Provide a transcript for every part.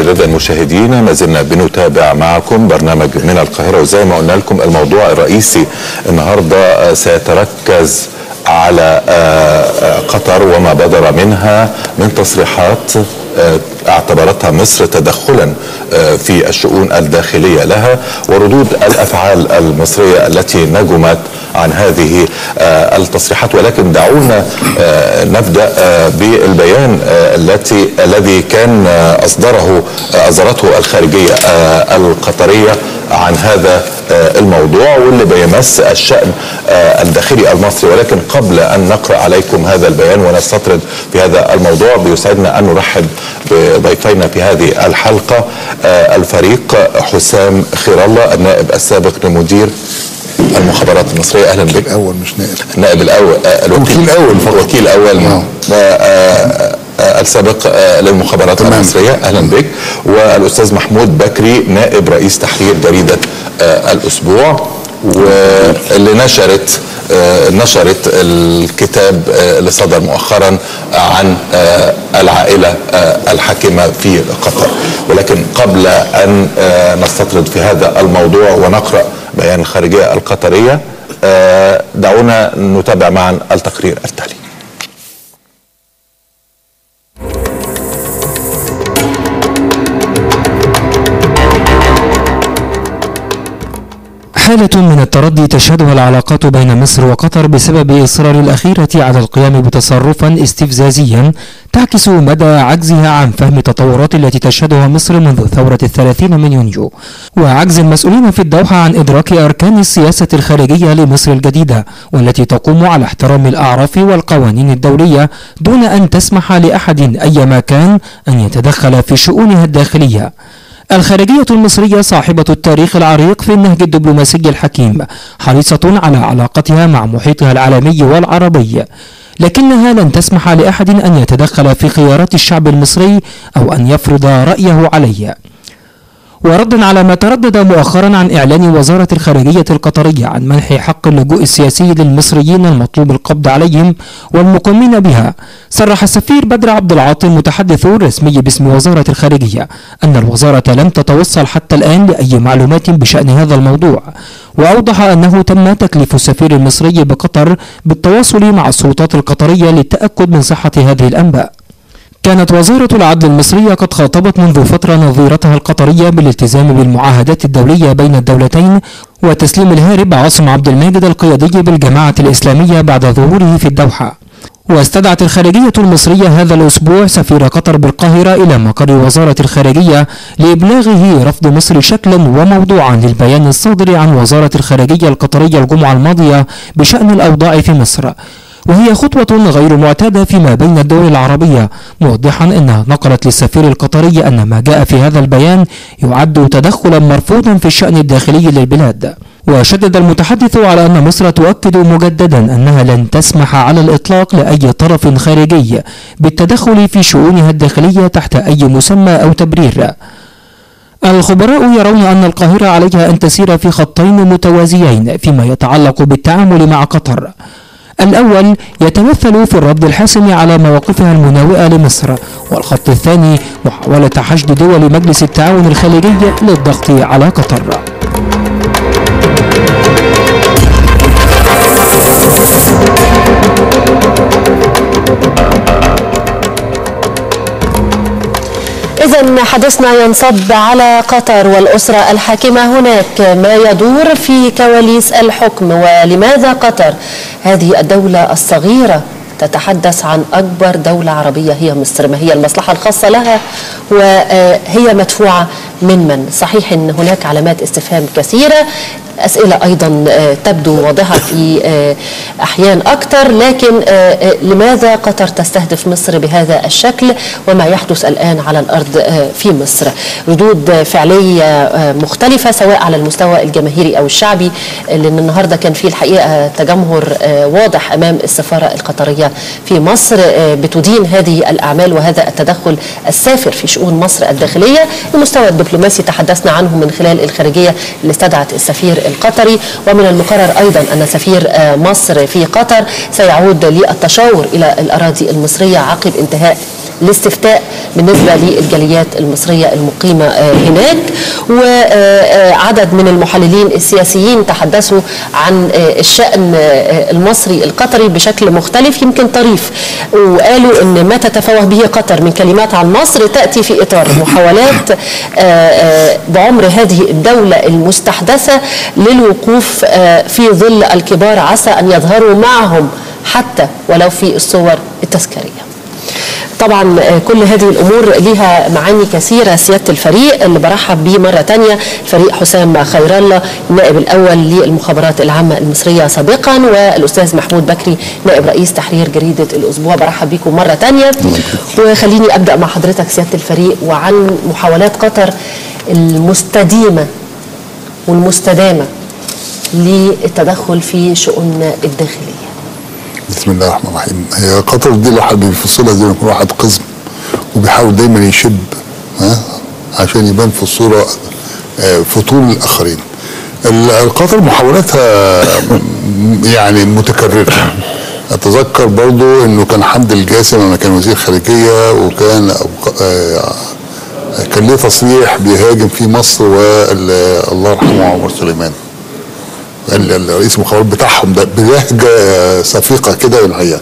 أعزائي المشاهدين ما زلنا بنتابع معكم برنامج من القاهرة وزي ما قلنا لكم الموضوع الرئيسي النهاردة سيتركز على قطر وما بدر منها من تصريحات اعتبرتها مصر تدخلا في الشؤون الداخلية لها وردود الأفعال المصرية التي نجمت عن هذه التصريحات ولكن دعونا نبدأ بالبيان التي الذي كان أصدره أصدرته الخارجية القطرية عن هذا الموضوع واللي بيمس الشأن الداخلي المصري ولكن قبل أن نقرأ عليكم هذا البيان ونستطرد في هذا الموضوع بيسعدنا أن نرحب بضيفينا في هذه الحلقة الفريق حسام خير الله النائب السابق لمدير المخابرات المصرية أهلا بك الأول مش نائب النائب الأول الوكيل الأول الوكيل الأول السابق للمخابرات تمام. المصرية أهلا بك والأستاذ محمود بكري نائب رئيس تحرير جريدة الأسبوع واللي نشرت نشرت الكتاب اللي صدر مؤخرا عن العائلة الحاكمة في قطر ولكن قبل أن نستطرد في هذا الموضوع ونقرأ بيان الخارجية القطرية دعونا نتابع معا التقرير التالي حالة من التردي تشهدها العلاقات بين مصر وقطر بسبب إصرار الأخيرة على القيام بتصرفا استفزازيا تعكس مدى عجزها عن فهم التطورات التي تشهدها مصر منذ ثورة الثلاثين من يونيو وعجز المسؤولين في الدوحة عن إدراك أركان السياسة الخارجية لمصر الجديدة والتي تقوم على احترام الأعراف والقوانين الدولية دون أن تسمح لأحد أيما كان أن يتدخل في شؤونها الداخلية الخارجية المصرية صاحبة التاريخ العريق في النهج الدبلوماسي الحكيم حريصة على علاقتها مع محيطها العالمي والعربي لكنها لن تسمح لأحد أن يتدخل في خيارات الشعب المصري أو أن يفرض رأيه عليه وردا على ما تردد مؤخرا عن إعلان وزارة الخارجية القطرية عن منح حق اللجوء السياسي للمصريين المطلوب القبض عليهم والمقيمين بها صرح السفير بدر عبد العاطي المتحدث الرسمي باسم وزارة الخارجية أن الوزارة لم تتوصل حتى الآن لأي معلومات بشأن هذا الموضوع وأوضح أنه تم تكليف السفير المصري بقطر بالتواصل مع السلطات القطرية للتأكد من صحة هذه الأنباء كانت وزارة العدل المصرية قد خاطبت منذ فترة نظيرتها القطرية بالالتزام بالمعاهدات الدولية بين الدولتين وتسليم الهارب عاصم عبد الماجد القيادي بالجماعة الإسلامية بعد ظهوره في الدوحة واستدعت الخارجية المصرية هذا الأسبوع سفير قطر بالقاهرة إلى مقر وزارة الخارجية لإبلاغه رفض مصر شكلا وموضوعا للبيان الصادر عن وزارة الخارجية القطرية الجمعة الماضية بشأن الأوضاع في مصر وهي خطوة غير معتادة فيما بين الدول العربية موضحا أنها نقلت للسفير القطري أن ما جاء في هذا البيان يعد تدخلا مرفوضا في الشأن الداخلي للبلاد وشدد المتحدث على أن مصر تؤكد مجددا أنها لن تسمح على الإطلاق لأي طرف خارجي بالتدخل في شؤونها الداخلية تحت أي مسمى أو تبرير الخبراء يرون أن القاهرة عليها أن تسير في خطين متوازيين فيما يتعلق بالتعامل مع قطر الأول يتمثل في الرد الحاسم على مواقفها المناوئة لمصر والخط الثاني محاولة حشد دول مجلس التعاون الخليجي للضغط على قطر إذا حديثنا ينصب على قطر والأسرة الحاكمة هناك ما يدور في كواليس الحكم ولماذا قطر هذه الدولة الصغيرة تتحدث عن أكبر دولة عربية هي مصر ما هي المصلحة الخاصة لها وهي مدفوعة من من صحيح أن هناك علامات استفهام كثيرة أسئلة أيضا تبدو واضحة في أحيان أكثر لكن لماذا قطر تستهدف مصر بهذا الشكل وما يحدث الآن على الأرض في مصر ردود فعلية مختلفة سواء على المستوى الجماهيري أو الشعبي لأن النهاردة كان في الحقيقة تجمهر واضح أمام السفارة القطرية في مصر بتدين هذه الأعمال وهذا التدخل السافر في شؤون مصر الداخلية المستوى الدبلوماسي دبلوماسي تحدثنا عنه من خلال الخارجية اللي استدعت السفير القطري ومن المقرر أيضا أن سفير آه، مصر في قطر سيعود للتشاور إلى الأراضي المصرية عقب انتهاء الاستفتاء بالنسبة للجاليات المصرية المقيمة آه، هناك وعدد من المحللين السياسيين تحدثوا عن آه، الشأن آه، المصري القطري بشكل مختلف يمكن طريف وقالوا أن ما تتفوه به قطر من كلمات عن مصر تأتي في إطار محاولات آه، آه، بعمر هذه الدولة المستحدثة للوقوف آه، في ظل الكبار عسى أن يظهروا معهم حتى ولو في الصور التذكاريه طبعا آه، كل هذه الامور ليها معاني كثيره سياده الفريق اللي برحب بيه مره تانية فريق حسام خير الله النائب الاول للمخابرات العامه المصريه سابقا والاستاذ محمود بكري نائب رئيس تحرير جريده الاسبوع برحب بيكم مره تانية وخليني ابدا مع حضرتك سياده الفريق وعن محاولات قطر المستديمه والمستدامه للتدخل في شؤوننا الداخليه بسم الله الرحمن الرحيم هي قطر دي الواحد بيفصلها زي ما يكون واحد قزم وبيحاول دايما يشب ها عشان يبان في الصوره آه، في طول الاخرين ال- قطر محاولاتها م- يعني متكرره اتذكر برضو انه كان حمد الجاسم لما كان وزير خارجيه وكان أو- آه، كان ليه تصريح بيهاجم في مصر والله يرحمه عمر سليمان ال- ال- رئيس المخابرات بتاعهم ده بلهجه صفيقه كده الحقيقه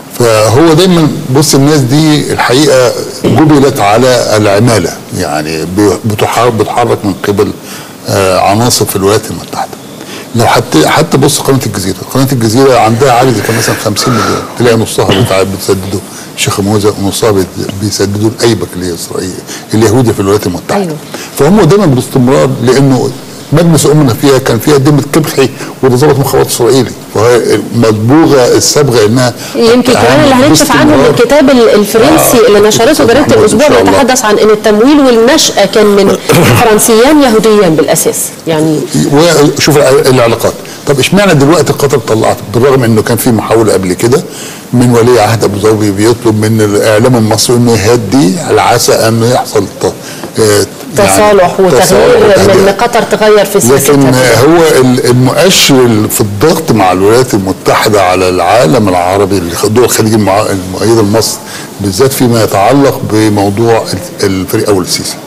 فهو دايما بص الناس دي الحقيقه جبلت على العماله يعني ب- بتحار- بتحرك من قبل آه، عناصر في الولايات المتحده لو حتى حتى بص قناه الجزيره، قناه الجزيره عندها عجز كان مثلا 50 مليون تلاقي نصها بتاع- بتسدده الشيخ موزة ونصها بت- بيسددوا الايبك اللي هي اسرائيل اليهودي في الولايات المتحده أيوة. فهم دايما باستمرار لانه مجلس امنا فيها كان فيها دمة كبحي وده ضابط مخابرات اسرائيلي وهي مدبوغه الصبغه انها يمكن كمان اللي هنكشف عنه من الكتاب ال- الفرنسي آه. اللي نشرته أستاذ جريده محمود إن الاسبوع شاء الله. بيتحدث عن ان التمويل والنشأة كان من فرنسيان يهوديان بالاساس يعني وشوف العلاقات طب اشمعنى دلوقتي قطر طلعت بالرغم انه كان في محاوله قبل كده من ولي عهد ابو ظبي بيطلب من الاعلام المصري انه يهدي على عسى انه يحصل ت- آه، يعني تصالح وتغيير تصالح من وتهدئة. ان قطر تغير في لكن سياستها هو ال- المؤشر في الضغط مع الولايات المتحدة على العالم العربي الدول الخليج المع- المؤيدة لمصر بالذات فيما يتعلق بموضوع ال- الفريق أول السيسي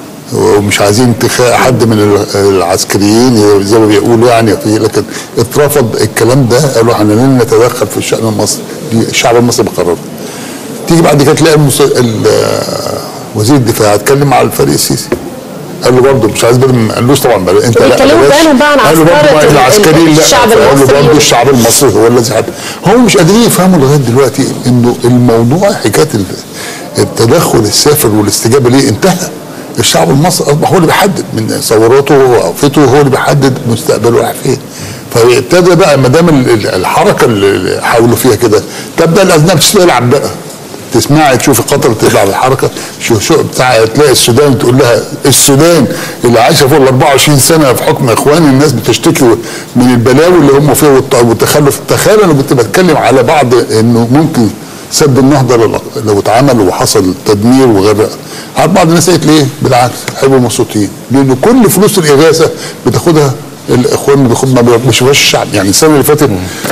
ومش عايزين انتخاء حد من ال- العسكريين زي ما بيقولوا يعني في لكن اترفض الكلام ده قالوا احنا لن نتدخل في الشأن المصري دي الشعب المصري بقرره تيجي بعد كده تلاقي المس... ال- وزير الدفاع اتكلم مع الفريق السيسي قال له برضه مش عايز بدل ما قالوش طبعا بقى انت لا بيتكلموا بلاش. فعلا بقى عن قال له برضه عسكرة بقى ال- العسكريين لا الشعب فقال له المصري. برضه الشعب المصري هو الذي حد هم مش قادرين يفهموا لغايه دلوقتي انه الموضوع حكايه ال- التدخل السافر والاستجابه ليه انتهى الشعب المصري اصبح هو اللي بيحدد من ثوراته ووقفته هو اللي بيحدد مستقبله رايح فين فابتدى بقى ما دام ال- ال- الحركه اللي حاولوا فيها كده تبدا الاذناب تلعب بقى تسمعي تشوفي قطر تلعب الحركه شو شو بتاع تلاقي السودان تقول لها السودان اللي عايشه فوق ال 24 سنه في حكم اخوان الناس بتشتكي من البلاوي اللي هم فيها والت- والتخلف تخيل انا كنت بتكلم على بعض انه ممكن سد النهضه لو- لو اتعمل وحصل تدمير وغرق عارف بعض الناس قالت ليه بالعكس حلو المصوتين لان كل فلوس الاغاثه بتاخدها الاخوان ما بياخد ما بيشوفهاش الشعب يعني السنه اللي فاتت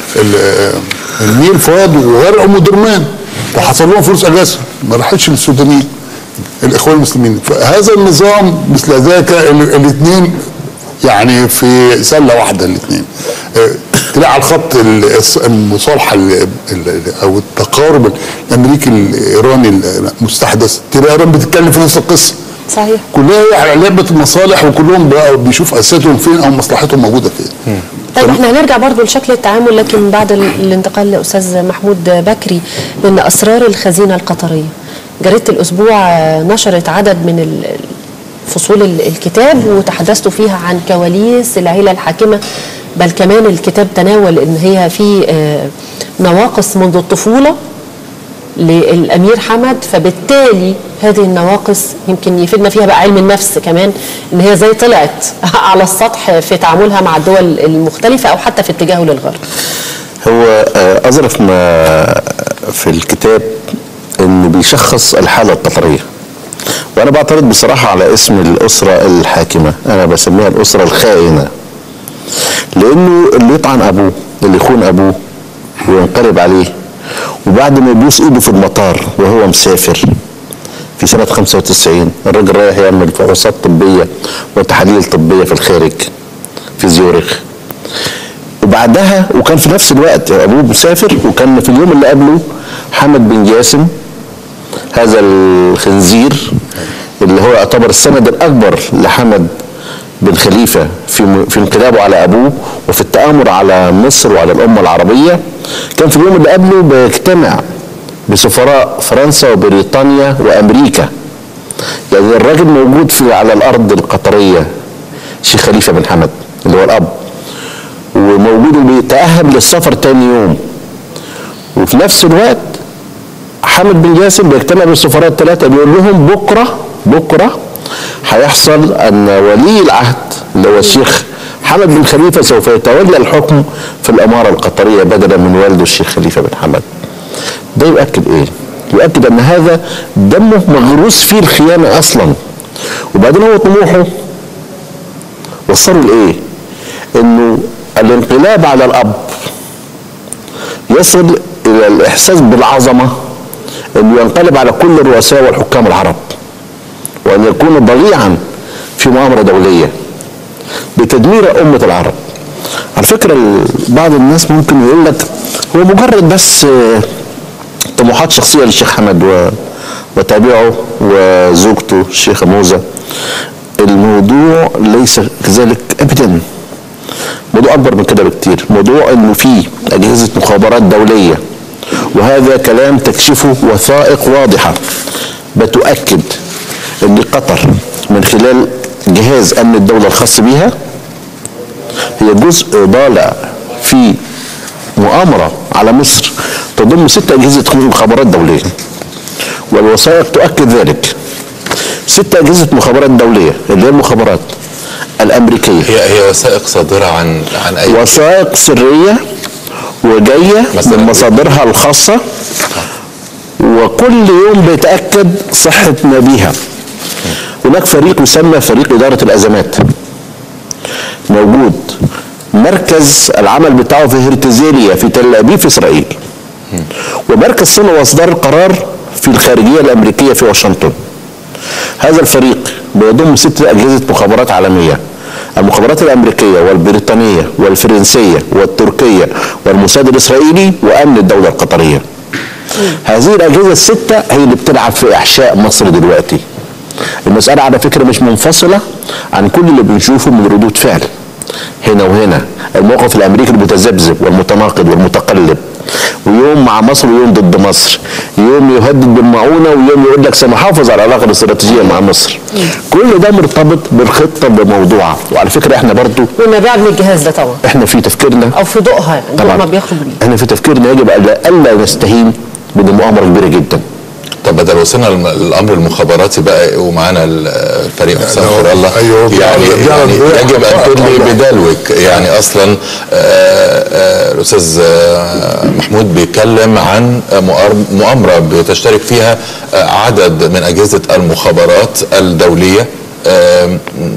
ال- النيل فاض وغرقوا ام درمان وحصل لهم فلوس اغاثه ما راحتش للسودانيين الاخوان المسلمين فهذا النظام مثل ذاك الاثنين يعني في سله واحده الاثنين تلاقي على الخط ال- الص- المصالحه ال- ال- او التقارب الامريكي الايراني المستحدث تلاقي ايران بتتكلم في نفس القصه صحيح كلها على لعبه المصالح وكلهم بقى بيشوف اساسهم فين او مصلحتهم موجوده فين طيب احنا هنرجع برضو لشكل التعامل لكن بعد ال- الانتقال لاستاذ محمود بكري من اسرار الخزينه القطريه جريده الاسبوع آه، نشرت عدد من ال- فصول ال- الكتاب وتحدثتوا فيها عن كواليس العيله الحاكمه بل كمان الكتاب تناول ان هي في آه، نواقص منذ الطفوله للامير حمد فبالتالي هذه النواقص يمكن يفيدنا فيها بقى علم النفس كمان ان هي زي طلعت على السطح في تعاملها مع الدول المختلفه او حتى في اتجاهه للغرب هو آه، أظرف ما في الكتاب إنه بيشخص الحالة القطرية وانا بعترض بصراحه على اسم الاسره الحاكمه انا بسميها الاسره الخائنه لانه اللي يطعن ابوه اللي يخون ابوه وينقلب عليه وبعد ما يبوس ايده في المطار وهو مسافر في سنة 95 الراجل رايح يعمل فحوصات طبية وتحاليل طبية في الخارج في زيورخ وبعدها وكان في نفس الوقت ابوه مسافر وكان في اليوم اللي قبله حمد بن جاسم هذا الخنزير اللي هو يعتبر السند الاكبر لحمد بن خليفه في في انقلابه على ابوه وفي التامر على مصر وعلى الامه العربيه كان في اليوم اللي قبله بيجتمع بسفراء فرنسا وبريطانيا وامريكا يعني الراجل موجود في على الارض القطريه شيخ خليفه بن حمد اللي هو الاب وموجود بيتاهب للسفر تاني يوم وفي نفس الوقت حامد بن جاسم بيجتمع بالسفراء الثلاثه بيقول لهم بكره بكره هيحصل ان ولي العهد اللي هو الشيخ حمد بن خليفه سوف يتولى الحكم في الاماره القطريه بدلا من والده الشيخ خليفه بن حمد. ده يؤكد ايه؟ يؤكد ان هذا دمه مغروس فيه الخيانه اصلا. وبعدين هو طموحه وصلوا لايه؟ انه الانقلاب على الاب يصل الى الاحساس بالعظمه انه ينقلب على كل الرؤساء والحكام العرب وان يكون ضليعا في مؤامره دوليه بتدمير امه العرب على فكره ال- بعض الناس ممكن يقول لك هو مجرد بس آه، طموحات شخصيه للشيخ حمد و وتابعه وزوجته الشيخه موزه الموضوع ليس كذلك ابدا موضوع اكبر من كده بكتير موضوع انه في اجهزه مخابرات دوليه وهذا كلام تكشفه وثائق واضحه بتؤكد ان قطر من خلال جهاز امن الدوله الخاص بها هي جزء ضالع في مؤامره على مصر تضم ست اجهزه مخابرات دوليه والوثائق تؤكد ذلك ست اجهزه مخابرات دوليه اللي هي المخابرات الامريكيه هي هي وثائق صادره عن عن اي وثائق سريه وجايه مثلاً من مصادرها الخاصه وكل يوم بيتاكد صحه ما بيها هناك فريق يسمى فريق اداره الازمات موجود مركز العمل بتاعه في هرتزيليا في تل ابيب في اسرائيل ومركز صنع واصدار القرار في الخارجيه الامريكيه في واشنطن هذا الفريق بيضم ست اجهزه مخابرات عالميه المخابرات الامريكيه والبريطانيه والفرنسيه والتركيه والموساد الاسرائيلي وامن الدوله القطريه هذه الاجهزه السته هي اللي بتلعب في احشاء مصر دلوقتي المساله على فكره مش منفصله عن كل اللي بنشوفه من ردود فعل هنا وهنا الموقف الامريكي المتذبذب والمتناقض والمتقلب ويوم مع مصر ويوم ضد مصر يوم يهدد بالمعونه ويوم يقول لك سنحافظ على العلاقه الاستراتيجيه مع مصر كل ده مرتبط بالخطه بموضوعها وعلى فكره احنا برضو والمبيع من الجهاز ده طبعا احنا في تفكيرنا او في ضوءها يعني ضوء ما بيخرج بيه احنا في تفكيرنا يجب الا ألا نستهين بدي مؤامره كبيره جدا طب بدل وصلنا للم- للامر المخابراتي بقى ومعانا الفريق حسام هو- خير الله أيوه، يعني, بيعرف- يعني بيعرف يجب ان بيعرف تدلي بيعرف. بدلوك يعني اصلا آه، آه، الاستاذ آه، محمود بيتكلم عن مؤار- مؤامره بتشترك فيها آه، عدد من اجهزه المخابرات الدوليه آه،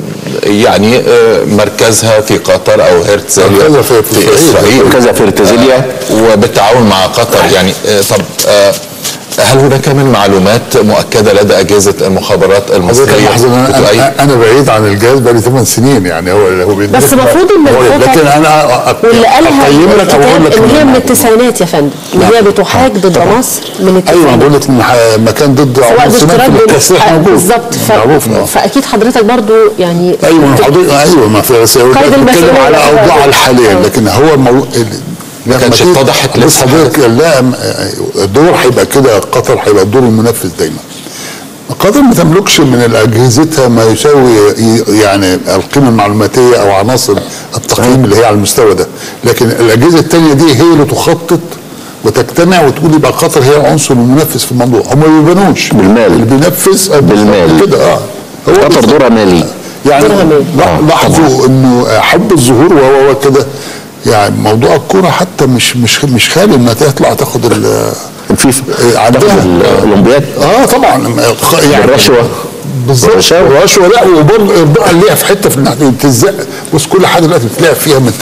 يعني آه، مركزها في قطر او هرتزليا مركزها في- في في إسرائيل. اسرائيل مركزها في هرتزليا. آه، وبالتعاون مع قطر يعني آه، طب آه، هل هناك من معلومات مؤكده لدى اجهزه المخابرات حضرتك المصريه لحظه انا بتؤيد؟ أنا- انا بعيد عن الجهاز بقالي ثمان سنين يعني هو هو بيدرس بس المفروض ان هو- الخطط لكن انا أ- واللي قالها اقيم لك او اقول الكتاب لك ان هي من المعلومات. التسعينات يا فندم ان هي بتحاج ضد مصر من ايوه التسعينات انا بقول لك إن ح- مكان ضد سواء عمر سنان باشتراك في بين- التصريح آه، موجود بالظبط ف... معروف آه. فاكيد حضرتك برضو يعني ايوه ما حضرتك ايوه ما في بس هو قيد بتكلم المسؤولية على بقى. اوضاع الحاليه آه. لكن هو المو... ما كانش اتضحت بس لسه حضرتك لا م- الدور هيبقى كده قطر هيبقى الدور المنفذ دايما قطر ما تملكش من اجهزتها ما يساوي ي- يعني القيمه المعلوماتيه او عناصر التقييم اللي هي على المستوى ده لكن الاجهزه الثانيه دي هي اللي تخطط وتجتمع وتقول يبقى قطر هي العنصر المنفذ في الموضوع هم ما بيبانوش بالمال. اللي بينفذ آه، بالمال. كده اه هو قطر بالظبط. دورها مالي يعني دورها مالي. لا- لاحظوا انه حب الظهور وهو هو كده يعني موضوع الكوره حتى مش مش مش خالي انها تطلع تاخد ال الفيفا عندها تاخد الاولمبياد اه طبعا خ- يعني بالرشوة. بالظبط رشاوى. رشوه لا وبرضه ارضاء ليها في حته في الناحيه بتزق بص كل حاجه دلوقتي بتلاقي فيها من